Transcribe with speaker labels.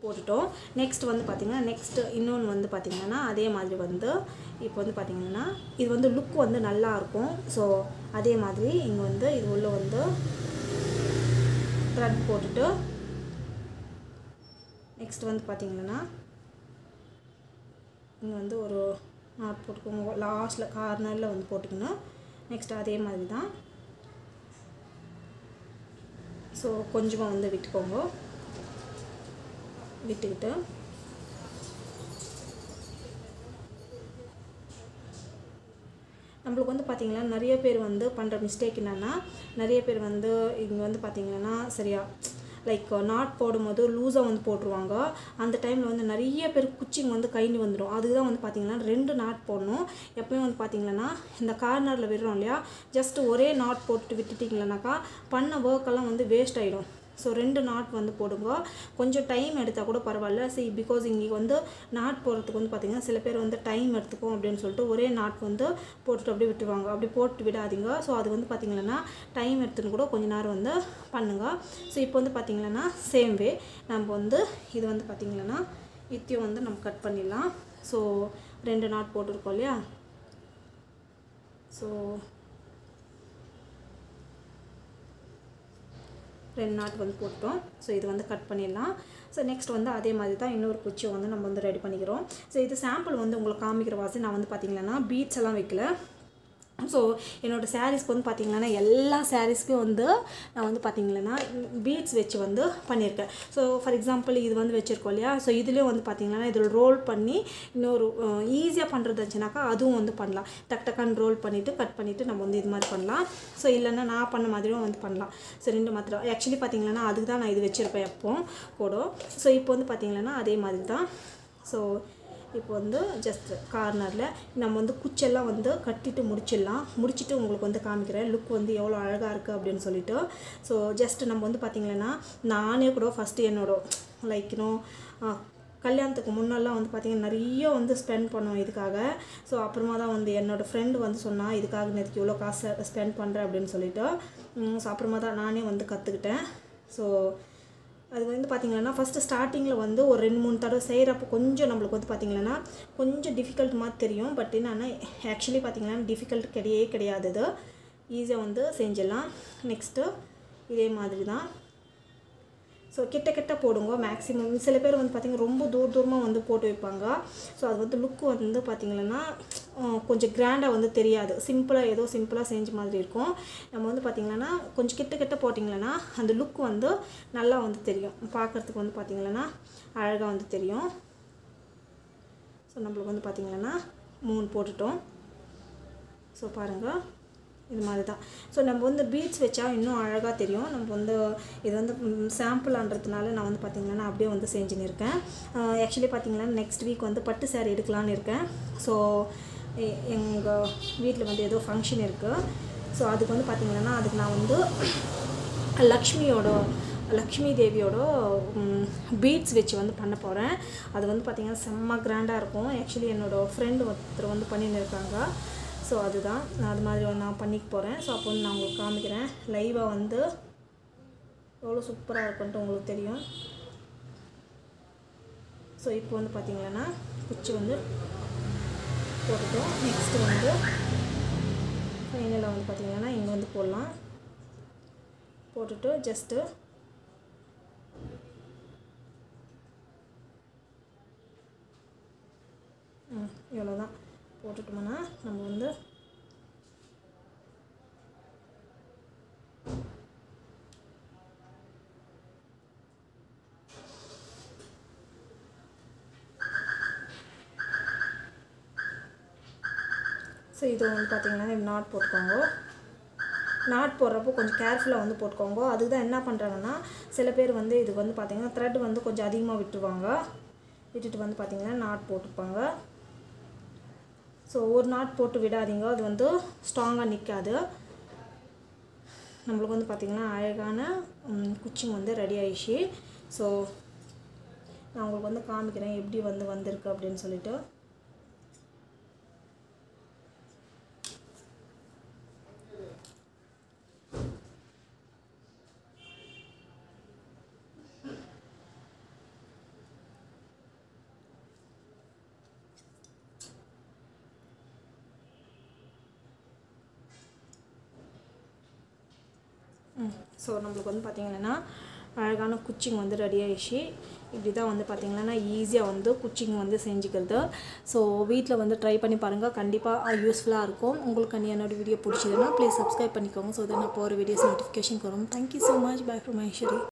Speaker 1: போட்டுட்டோம் நெக்ஸ்ட் வந்து பார்த்திங்கன்னா நெக்ஸ்ட் இன்னொன்று வந்து பார்த்திங்கன்னா அதே மாதிரி வந்து இப்போ வந்து பார்த்திங்கன்னா இது வந்து லுக் வந்து நல்லா இருக்கும் ஸோ அதே மாதிரி இங்கே வந்து இது உள்ள வந்து த்ரெட் போட்டுட்டு நெக்ஸ்ட் வந்து பார்த்திங்கன்னா இங்கே வந்து ஒரு நாட் போட்டுக்கோங்க லாஸ்ட்டில் கார்னரில் வந்து போட்டுக்கணும் நெக்ஸ்ட் அதே மாதிரி தான் ஸோ கொஞ்சமாக வந்து விட்டுக்கோங்க விட்டுக்கிட்டு நம்மளுக்கு வந்து பார்த்திங்கன்னா நிறைய பேர் வந்து பண்ணுற மிஸ்டேக் என்னென்னா நிறைய பேர் வந்து இங்கே வந்து பார்த்திங்கன்னா சரியா லைக் நாட் போடும்போது லூஸாக வந்து போட்டுருவாங்க அந்த டைமில் வந்து நிறைய பேர் குச்சிங் வந்து கைண்டு வந்துடும் அதுக்கு தான் வந்து பார்த்திங்கன்னா ரெண்டு நாட் போடணும் எப்பயும் வந்து பார்த்திங்கன்னா இந்த கார்னரில் விடுறோம் இல்லையா ஜஸ்ட் ஒரே நாட் போட்டு விட்டுட்டிங்களனாக்கா பண்ண ஒர்க்கெல்லாம் வந்து வேஸ்ட் ஆகிடும் ஸோ ரெண்டு நாட் வந்து போடுங்க கொஞ்சம் டைம் எடுத்தால் கூட பரவாயில்ல சி பிகாஸ் இங்கே வந்து நாட் போடுறதுக்கு வந்து பார்த்திங்கன்னா சில பேர் வந்து டைம் எடுத்துக்கும் அப்படின்னு சொல்லிட்டு ஒரே நாட் வந்து போட்டுட்டு அப்படியே விட்டுருவாங்க அப்படி போட்டு விடாதீங்க ஸோ அது வந்து பார்த்திங்கன்னா டைம் எடுத்துன்னு கூட கொஞ்ச நேரம் வந்து பண்ணுங்கள் ஸோ இப்போ வந்து பார்த்திங்கன்னா சேம் வே நம்ம வந்து இது வந்து பார்த்திங்கன்னா இத்தியும் வந்து நம்ம கட் பண்ணிடலாம் ஸோ ரெண்டு நாட் போட்டிருக்கோம் இல்லையா ஸோ ரெண்டு நாட் வந்து போட்டோம் ஸோ இது வந்து கட் பண்ணிடலாம் ஸோ நெக்ஸ்ட் வந்து அதே மாதிரி தான் இன்னொரு குச்சியை வந்து நம்ம வந்து ரெடி பண்ணிக்கிறோம் ஸோ இது சாம்பிள் வந்து உங்களுக்கு காமிக்கிற வாசி நான் வந்து பார்த்திங்கன்னா பீட்ஸ் எல்லாம் வைக்கல ஸோ என்னோடய சாரீஸ்க்கு வந்து பார்த்திங்கன்னா எல்லா சாரீஸ்க்கும் வந்து நான் வந்து பார்த்திங்கன்னா பீட்ஸ் வச்சு வந்து பண்ணியிருக்கேன் ஸோ ஃபார் எக்ஸாம்பிள் இது வந்து வச்சுருக்கோம் இல்லையா ஸோ இதுலேயும் வந்து பார்த்திங்கன்னா இதில் ரோல் பண்ணி இன்னொரு ஈஸியாக பண்ணுறது வச்சுனாக்கா அதுவும் வந்து பண்ணலாம் டக் டக்கான்னு ரோல் பண்ணிவிட்டு கட் பண்ணிவிட்டு நம்ம வந்து இது மாதிரி பண்ணலாம் ஸோ இல்லைன்னா நான் பண்ண மாதிரியும் வந்து பண்ணலாம் ஸோ ரெண்டு மாத்திரம் ஆக்சுவலி பார்த்திங்கன்னா அதுக்கு தான் நான் இது வச்சுருப்பேன் எப்போ கூட ஸோ இப்போ வந்து பார்த்திங்கன்னா அதே மாதிரி தான் ஸோ இப்போ வந்து ஜஸ்ட் கார்னரில் நம்ம வந்து குச்செல்லாம் வந்து கட்டிட்டு முடிச்சிடலாம் முடிச்சுட்டு உங்களுக்கு வந்து காமிக்கிறேன் லுக் வந்து எவ்வளோ அழகாக இருக்குது அப்படின்னு சொல்லிட்டு ஸோ ஜஸ்ட் நம்ம வந்து பார்த்திங்கன்னா நானே கூட ஃபஸ்ட்டு என்னோட லைக் இன்னும் கல்யாணத்துக்கு முன்னெல்லாம் வந்து பார்த்திங்கன்னா நிறைய வந்து ஸ்பெண்ட் பண்ணுவோம் இதுக்காக ஸோ அப்புறமா தான் வந்து என்னோடய ஃப்ரெண்டு வந்து சொன்னால் இதுக்காக நேற்றுக்கு இவ்வளோ காசு ஸ்பெண்ட் பண்ணுறேன் அப்படின்னு சொல்லிட்டு ஸோ அப்புறமா தான் நானே வந்து கற்றுக்கிட்டேன் ஸோ அது வந்து பார்த்திங்கன்னா ஃபஸ்ட்டு ஸ்டார்டிங்கில் வந்து ஒரு ரெண்டு மூணு தடவை செய்கிறப்போ கொஞ்சம் நம்மளுக்கு வந்து பார்த்திங்கன்னா கொஞ்சம் டிஃபிகல்ட் மாதிரி தெரியும் பட் என்னென்னா ஆக்சுவலி பார்த்திங்கன்னா டிஃபிகல்ட் கிடையவே கிடையாது இது ஈஸியாக வந்து செஞ்சிடலாம் நெக்ஸ்ட்டு இதே மாதிரி தான் ஸோ கிட்ட கிட்ட போடுங்க மேக்ஸிமம் சில பேர் வந்து பார்த்திங்கன்னா ரொம்ப தூர தூரமாக வந்து போட்டு வைப்பாங்க ஸோ அது வந்து லுக்கு வந்து பார்த்திங்கன்னா கொஞ்சம் கிராண்டாக வந்து தெரியாது சிம்பிளாக ஏதோ சிம்பிளாக செஞ்ச மாதிரி இருக்கும் நம்ம வந்து பார்த்திங்கன்னா கொஞ்சம் கிட்ட கிட்ட போட்டிங்கன்னா அந்த லுக் வந்து நல்லா வந்து தெரியும் பார்க்குறதுக்கு வந்து பார்த்திங்கன்னா அழகாக வந்து தெரியும் ஸோ நம்மளுக்கு வந்து பார்த்திங்கன்னா மூணு போட்டுட்டோம் ஸோ பாருங்கள் இது மாதிரி தான் ஸோ நம்ம வந்து பீட்ஸ் வச்சா இன்னும் அழகாக தெரியும் நம்ம வந்து இது வந்து சாம்பிளான்றதுனால நான் வந்து பார்த்திங்கன்னா அப்படியே வந்து செஞ்சுன்னு இருக்கேன் ஆக்சுவலி பார்த்திங்கன்னா நெக்ஸ்ட் வீக் வந்து பட்டு சேரீ எடுக்கலான்னு இருக்கேன் ஸோ எங்கள் வீட்டில் வந்து ஏதோ ஃபங்க்ஷன் இருக்குது ஸோ அதுக்கு வந்து பார்த்திங்கன்னா அதுக்கு நான் வந்து லக்ஷ்மியோட லக்ஷ்மி தேவியோட பீட்ஸ் வச்சு வந்து பண்ண போகிறேன் அது வந்து பார்த்திங்கன்னா செம்ம கிராண்டாக இருக்கும் ஆக்சுவலி என்னோடய ஃப்ரெண்டு ஒருத்தர் வந்து பண்ணின்னு இருக்காங்க ஸோ அதுதான் நான் அது மாதிரி நான் பண்ணிக்க போகிறேன் ஸோ அப்போ வந்து நான் உங்களுக்கு காமிக்கிறேன் லைவாக வந்து எவ்வளோ சூப்பராக இருக்குன்ட்டு உங்களுக்கு தெரியும் ஸோ இப்போ வந்து பார்த்திங்கன்னா குச்சி வந்து போட்டுட்டோம் நெக்ஸ்ட்டு வந்து ஃபைனலாக வந்து பார்த்திங்கன்னா இங்கே வந்து போடலாம் போட்டுட்டு ஜஸ்ட்டு ம் இவ்வளோதான் போட்டுட்டோம்னா நம்ம வந்து ஸோ இது வந்து பார்த்திங்கன்னா இது நாட் போட்டுக்கோங்க நாட் போடுறப்போ கொஞ்சம் கேர்ஃபுல்லாக வந்து போட்டுக்கோங்க அதுக்கு தான் என்ன பண்ணுறாங்கன்னா சில பேர் வந்து இது வந்து பார்த்திங்கன்னா த்ரெட் வந்து கொஞ்சம் அதிகமாக விட்டுருவாங்க விட்டுட்டு வந்து பார்த்திங்கன்னா நாட் போட்டுப்பாங்க ஸோ ஒரு நாட் போட்டு விடாதீங்க அது வந்து ஸ்ட்ராங்காக நிற்காது நம்மளுக்கு வந்து பார்த்திங்கன்னா அழகான குச்சிங் வந்து ரெடி ஆயிடுச்சு ஸோ நான் உங்களுக்கு வந்து காமிக்கிறேன் எப்படி வந்து வந்திருக்கு அப்படின்னு சொல்லிட்டு ஸோ நம்மளுக்கு வந்து பார்த்திங்கன்னா அழகான குச்சிங் வந்து ரெடி ஆயிடுச்சு இப்படி தான் வந்து பார்த்திங்கன்னா ஈஸியாக வந்து குச்சிங் வந்து செஞ்சுக்கிறது ஸோ வீட்டில் வந்து ட்ரை பண்ணி பாருங்கள் கண்டிப்பாக யூஸ்ஃபுல்லாக இருக்கும் உங்களுக்கு நீ என்னோட வீடியோ பிடிச்சதுன்னா ப்ளீஸ் சப்ஸ்கிரைப் பண்ணிக்கோங்க ஸோ தட் நான் போகிற வீடியோஸ் நோட்டிஃபிகேஷன் வரும் thank you so much bye from Ishari